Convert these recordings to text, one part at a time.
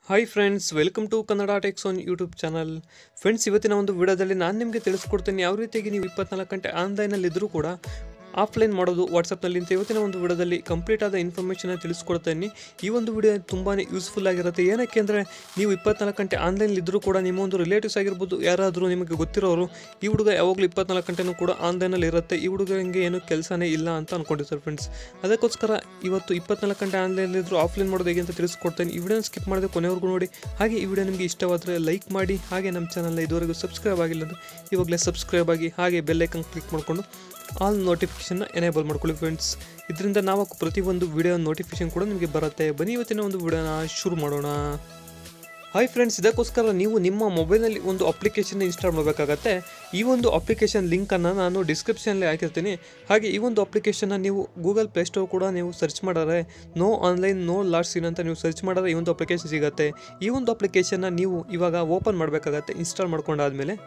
hi friends welcome to Kannada techs on YouTube channel friends ಇವತ್ತಿನ ಒಂದು ವಿಡಿಯೋದಲ್ಲಿ ನಾನು ನಿಮಗೆ ತಿಳಿಸ್ಕೊಡ್ತೀನಿ ಯಾವ ರೀತಿಯಾಗಿ ನೀವು ಇಪ್ಪತ್ನಾಲ್ಕು ಗಂಟೆ ಆನ್ಲೈನಲ್ಲಿ ಇದ್ದರೂ ಕೂಡ ಆಫ್ಲೈನ್ ಮಾಡೋದು ವಾಟ್ಸಪ್ನಲ್ಲಿ ಅಂತ ಇವತ್ತಿನ ಒಂದು ವಿಡಿಯೋದಲ್ಲಿ ಕಂಪ್ಲೀಟ್ ಆದ ಇನ್ಫಾರ್ಮೇಷನ್ ತಿಳಿಸ್ಕೊಡ್ತೀನಿ ಈ ಒಂದು ವಿಡಿಯೋ ತುಂಬಾ ಯೂಸ್ಫುಲ್ ಆಗಿರುತ್ತೆ ಏನಕ್ಕೆ ಅಂದರೆ ನೀವು ಇಪ್ಪತ್ನಾಲ್ಕು ಗಂಟೆ ಆನ್ಲೈನಲ್ಲಿ ಇದ್ದರೂ ಕೂಡ ನಿಮ್ಮ ಒಂದು ರಿಲೇಟಿವ್ಸ್ ಆಗಿರ್ಬೋದು ಯಾರಾದರೂ ನಿಮಗೆ ಗೊತ್ತಿರೋರು ಈ ಹುಡುಗ ಯಾವಾಗಲೂ ಇಪ್ಪತ್ನಾಲ್ಕು ಗಂಟೆನೂ ಕೂಡ ಆನ್ಲೈನಲ್ಲಿ ಇರುತ್ತೆ ಈ ಹುಡುಗನಿಗೆ ಏನು ಕೆಲಸನೇ ಇಲ್ಲ ಅಂತ ಅನ್ಕೊಂಡಿರ್ತಾರೆ ಫ್ರೆಂಡ್ಸ್ ಅದಕ್ಕೋಸ್ಕರ ಇವತ್ತು ಇಪ್ಪತ್ನಾಲ್ಕು ಗಂಟೆ ಆನ್ಲೈನಲ್ಲಿ ಇದ್ದರೂ ಆಫ್ಲೈನ್ ಮಾಡೋದು ಹೇಗೆ ಅಂತ ತಿಳಿಸ್ಕೊಡ್ತೇನೆ ಈ ವಿಡಿಯೋನ ಸ್ಕಿಪ್ ಮಾಡಿದ್ರೆ ಕೊನೆವರೆಗೂ ನೋಡಿ ಹಾಗೆ ಈ ವಿಡಿಯೋ ನಿಮಗೆ ಇಷ್ಟವಾದರೆ ಲೈಕ್ ಮಾಡಿ ಹಾಗೆ ನಮ್ಮ ಚಾನಲ್ನ ಇದುವರೆಗೂ ಸಬ್ಸ್ಕ್ರೈಬ್ ಆಗಿಲ್ಲ ಅಂದರೆ ಇವಾಗಲೇ ಸಬ್ಸ್ಕ್ರೈಬ್ ಆಗಿ ಹಾಗೆ ಬೆಲ್ಲೈಕನ್ ಕ್ಲಿಕ್ ಮಾಡಿಕೊಂಡು ಆಲ್ ನೋಟಿಫಿಕೇಷನ್ನ ಎನೇಬಲ್ ಮಾಡ್ಕೊಳ್ಳಿ ಫ್ರೆಂಡ್ಸ್ ಇದರಿಂದ ನಾವು ಪ್ರತಿಯೊಂದು ವಿಡಿಯೋ ನೋಟಿಫಿಕೇಶನ್ ಕೂಡ ನಿಮಗೆ ಬರುತ್ತೆ ಬನ್ನಿ ಇವತ್ತಿನ ಒಂದು ವಿಡಿಯೋನ ಶುರು ಮಾಡೋಣ ಹಾಯ್ ಫ್ರೆಂಡ್ಸ್ ಇದಕ್ಕೋಸ್ಕರ ನೀವು ನಿಮ್ಮ ಮೊಬೈಲಲ್ಲಿ ಒಂದು ಅಪ್ಲಿಕೇಶನ್ ಇನ್ಸ್ಟಾಲ್ ಮಾಡಬೇಕಾಗತ್ತೆ ಈ ಒಂದು ಅಪ್ಲಿಕೇಶನ್ ಲಿಂಕನ್ನು ನಾನು ಡಿಸ್ಕ್ರಿಪ್ಷನಲ್ಲಿ ಹಾಕಿರ್ತೀನಿ ಹಾಗೆ ಈ ಒಂದು ಅಪ್ಲಿಕೇಶನ್ನ ನೀವು ಗೂಗಲ್ ಪ್ಲೇಸ್ಟೋರ್ ಕೂಡ ನೀವು ಸರ್ಚ್ ಮಾಡಿದ್ರೆ no online no last seen ಅಂತ ನೀವು ಸರ್ಚ್ ಮಾಡಿದ್ರೆ ಈ ಒಂದು ಅಪ್ಲಿಕೇಶನ್ ಸಿಗುತ್ತೆ ಈ ಒಂದು ಅಪ್ಲಿಕೇಶನ್ನ ನೀವು ಇವಾಗ ಓಪನ್ ಮಾಡಬೇಕಾಗತ್ತೆ ಇನ್ಸ್ಟಾಲ್ ಮಾಡ್ಕೊಂಡಾದ್ಮೇಲೆ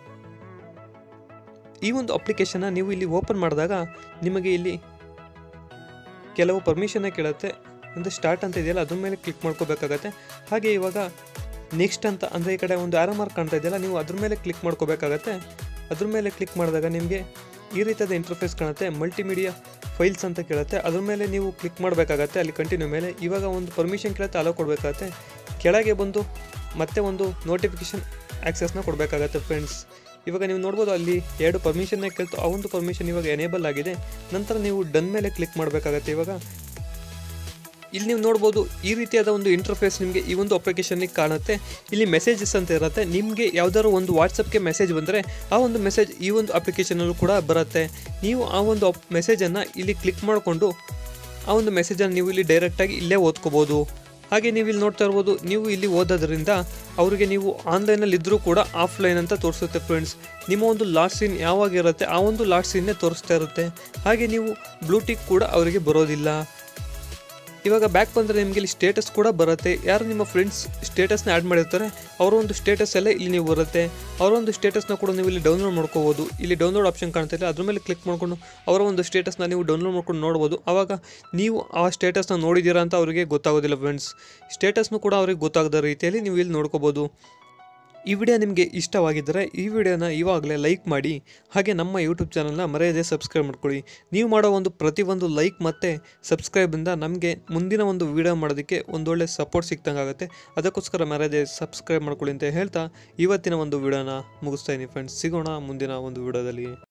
ಈ ಒಂದು ಅಪ್ಲಿಕೇಶನ್ನ ನೀವು ಇಲ್ಲಿ ಓಪನ್ ಮಾಡಿದಾಗ ನಿಮಗೆ ಇಲ್ಲಿ ಕೆಲವು ಪರ್ಮಿಷನ್ನ ಕೇಳುತ್ತೆ ಅಂದರೆ ಸ್ಟಾರ್ಟ್ ಅಂತ ಇದೆಯಲ್ಲ ಅದ್ರ ಮೇಲೆ ಕ್ಲಿಕ್ ಮಾಡ್ಕೋಬೇಕಾಗತ್ತೆ ಹಾಗೆ ಇವಾಗ ನೆಕ್ಸ್ಟ್ ಅಂತ ಅಂದರೆ ಈ ಕಡೆ ಒಂದು ಆರೋ ಮಾರ್ಕ್ ಕಾಣ್ತಾ ಇದೆಯಲ್ಲ ನೀವು ಅದ್ರ ಮೇಲೆ ಕ್ಲಿಕ್ ಮಾಡ್ಕೋಬೇಕಾಗತ್ತೆ ಅದ್ರ ಮೇಲೆ ಕ್ಲಿಕ್ ಮಾಡಿದಾಗ ನಿಮಗೆ ಈ ರೀತಿಯಾದ ಇಂಟರ್ಫೇಸ್ ಕಾಣುತ್ತೆ ಮಲ್ಟಿಮೀಡಿಯಾ ಫೈಲ್ಸ್ ಅಂತ ಕೇಳುತ್ತೆ ಅದ್ರ ಮೇಲೆ ನೀವು ಕ್ಲಿಕ್ ಮಾಡಬೇಕಾಗತ್ತೆ ಅಲ್ಲಿ ಕಂಟಿನ್ಯೂ ಮೇಲೆ ಇವಾಗ ಒಂದು ಪರ್ಮಿಷನ್ ಕೇಳುತ್ತೆ ಅಲೋ ಕೊಡಬೇಕಾಗತ್ತೆ ಕೆಳಗೆ ಬಂದು ಮತ್ತೆ ಒಂದು ನೋಟಿಫಿಕೇಶನ್ ಆಕ್ಸೆಸ್ನ ಕೊಡಬೇಕಾಗತ್ತೆ ಫ್ರೆಂಡ್ಸ್ ಇವಾಗ ನೀವು ನೋಡ್ಬೋದು ಅಲ್ಲಿ ಎರಡು ಪರ್ಮಿಷನ್ನೇ ಕೇಳ್ತು ಆ ಒಂದು ಪರ್ಮಿಷನ್ ಇವಾಗ ಎನೇಬಲ್ ಆಗಿದೆ ನಂತರ ನೀವು ಡನ್ ಮೇಲೆ ಕ್ಲಿಕ್ ಮಾಡಬೇಕಾಗತ್ತೆ ಇವಾಗ ಇಲ್ಲಿ ನೀವು ನೋಡ್ಬೋದು ಈ ರೀತಿಯಾದ ಒಂದು ಇಂಟರ್ಫೇಸ್ ನಿಮಗೆ ಈ ಒಂದು ಅಪ್ಲಿಕೇಶನ್ಗೆ ಕಾಣುತ್ತೆ ಇಲ್ಲಿ ಮೆಸೇಜಸ್ ಅಂತ ಇರುತ್ತೆ ನಿಮಗೆ ಯಾವ್ದಾದ್ರು ಒಂದು ವಾಟ್ಸಪ್ಗೆ ಮೆಸೇಜ್ ಬಂದರೆ ಆ ಒಂದು ಮೆಸೇಜ್ ಈ ಒಂದು ಅಪ್ಲಿಕೇಶನಲ್ಲೂ ಕೂಡ ಬರುತ್ತೆ ನೀವು ಆ ಒಂದು ಮೆಸೇಜನ್ನು ಇಲ್ಲಿ ಕ್ಲಿಕ್ ಮಾಡಿಕೊಂಡು ಆ ಒಂದು ಮೆಸೇಜನ್ನು ನೀವು ಇಲ್ಲಿ ಡೈರೆಕ್ಟಾಗಿ ಇಲ್ಲೇ ಓದ್ಕೋಬೋದು ಹಾಗೆ ನೀವು ಇಲ್ಲಿ ನೋಡ್ತಾ ಇರ್ಬೋದು ನೀವು ಇಲ್ಲಿ ಓದೋದ್ರಿಂದ ಅವರಿಗೆ ನೀವು ಆನ್ಲೈನಲ್ಲಿ ಇದ್ದರೂ ಕೂಡ ಆಫ್ಲೈನ್ ಅಂತ ತೋರಿಸುತ್ತೆ ಫ್ರೆಂಡ್ಸ್ ನಿಮ್ಮ ಒಂದು ಲಾಸ್ಟ್ ಸೀನ್ ಯಾವಾಗ ಇರುತ್ತೆ ಆ ಒಂದು ಲಾಸ್ಟ್ ಸೀನ್ನೇ ತೋರಿಸ್ತಾ ಇರುತ್ತೆ ಹಾಗೆ ನೀವು ಬ್ಲೂಟಿಕ್ ಕೂಡ ಅವರಿಗೆ ಬರೋದಿಲ್ಲ ಇವಾಗ ಬ್ಯಾಕ್ ಬಂದರೆ ನಿಮಗೆ ಇಲ್ಲಿ ಸ್ಟೇಟಸ್ ಕೂಡ ಬರುತ್ತೆ ಯಾರು ನಿಮ್ಮ ಫ್ರೆಂಡ್ಸ್ ಸ್ಟೇಟಸ್ನ ಆ್ಯಡ್ ಮಾಡಿರ್ತಾರೆ ಅವರ ಒಂದು ಸ್ಟೇಟಸ್ ಎಲ್ಲ ಇಲ್ಲಿ ನೀವು ಬರುತ್ತೆ ಅವರ ಒಂದು ಸ್ಟೇಟಸ್ನ ಕೂಡ ನೀವು ಇಲ್ಲಿ ಡೌನ್ಲೋಡ್ ಮಾಡ್ಕೋಬೋದು ಇಲ್ಲಿ ಡೌನ್ಲೋಡ್ ಆಪ್ಷನ್ ಕಾಣ್ತಾ ಇದೆ ಅದ್ರ ಮೇಲೆ ಕ್ಲಿಕ್ ಮಾಡ್ಕೊಂಡು ಅವರ ಒಂದು ಸ್ಟೇಟಸ್ನ ನೀವು ಡೌನ್ಲೋಡ್ ಮಾಡ್ಕೊಂಡು ನೋಡ್ಬೋದು ಆವಾಗ ನೀವು ಆ ಸ್ಟೇಟಸ್ನ ನೋಡಿದ್ದೀರಾ ಅಂತ ಅವರಿಗೆ ಗೊತ್ತಾಗೋದಿಲ್ಲ ಫ್ರೆಂಡ್ಸ್ ಸ್ಟೇಟಸ್ನು ಕೂಡ ಅವ್ರಿಗೆ ಗೊತ್ತಾಗದ ರೀತಿಯಲ್ಲಿ ನೀವು ಇಲ್ಲಿ ನೋಡ್ಕೋಬೋದು ಈ ವಿಡಿಯೋ ನಿಮಗೆ ಇಷ್ಟವಾಗಿದ್ದರೆ ಈ ವಿಡಿಯೋನ ಇವಾಗಲೇ ಲೈಕ್ ಮಾಡಿ ಹಾಗೆ ನಮ್ಮ ಯೂಟ್ಯೂಬ್ ಚಾನಲ್ನ ಮರೆಯದೆ ಸಬ್ಸ್ಕ್ರೈಬ್ ಮಾಡ್ಕೊಳ್ಳಿ ನೀವು ಮಾಡೋ ಒಂದು ಪ್ರತಿಯೊಂದು ಲೈಕ್ ಮತ್ತು ಸಬ್ಸ್ಕ್ರೈಬಿಂದ ನಮಗೆ ಮುಂದಿನ ಒಂದು ವಿಡಿಯೋ ಮಾಡೋದಕ್ಕೆ ಒಂದೊಳ್ಳೆ ಸಪೋರ್ಟ್ ಸಿಕ್ತಂಗೆ ಆಗುತ್ತೆ ಅದಕ್ಕೋಸ್ಕರ ಮರೆಯದೆ ಸಬ್ಸ್ಕ್ರೈಬ್ ಮಾಡ್ಕೊಳ್ಳಿ ಅಂತ ಹೇಳ್ತಾ ಇವತ್ತಿನ ಒಂದು ವಿಡಿಯೋನ ಮುಗಿಸ್ತಾ ಇದ್ದೀನಿ ಫ್ರೆಂಡ್ಸ್ ಸಿಗೋಣ ಮುಂದಿನ ಒಂದು ವಿಡಿಯೋದಲ್ಲಿ